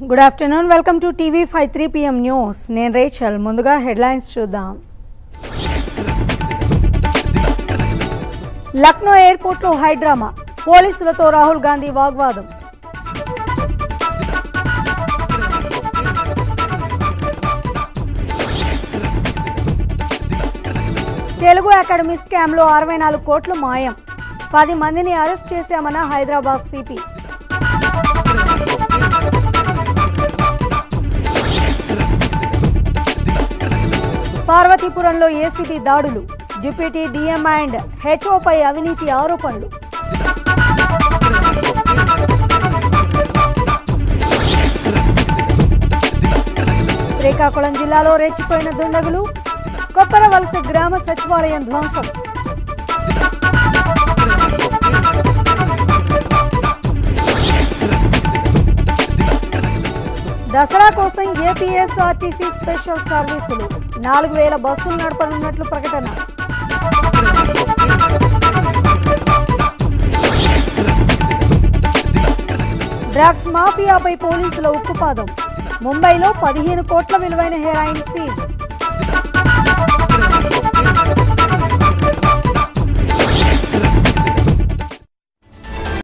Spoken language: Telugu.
good afternoon welcome to TV five three PM news నేను రేచల్ ముందుగా హెడ్లైన్స్ చూద్దాం లక్నో ఎయిర్పోర్ట్లో హైడ్రామా పోలీసులతో రాహుల్ గాంధీ వాగ్వాదం తెలుగు అకాడమీ స్కామ్లో అరవై నాలుగు కోట్లు మాయం పది మందిని అరెస్ట్ చేశామన్న హైదరాబాద్ సిపి పార్వతీపురంలో ఏసీబీ దాడులు డిప్యూటీ డీఎం అండ్ హెచ్ఓపై అవినీతి ఆరోపణలు శ్రీకాకుళం జిల్లాలో రెచ్చిపోయిన దుండగులు కొప్పరవలస గ్రామ సచివాలయం ధ్వంసం దసరా కోసం ఏపీఎస్ఆర్టీసీ స్పెషల్ సర్వీసులు నాలుగు వేల బస్సులు నడపనున్నట్లు ప్రకటన డ్రగ్స్ మాఫియాపై పోలీసుల ఉక్కుపాదం ముంబైలో పదిహేను కోట్ల విలువైన హెరాయిన్ సీజ్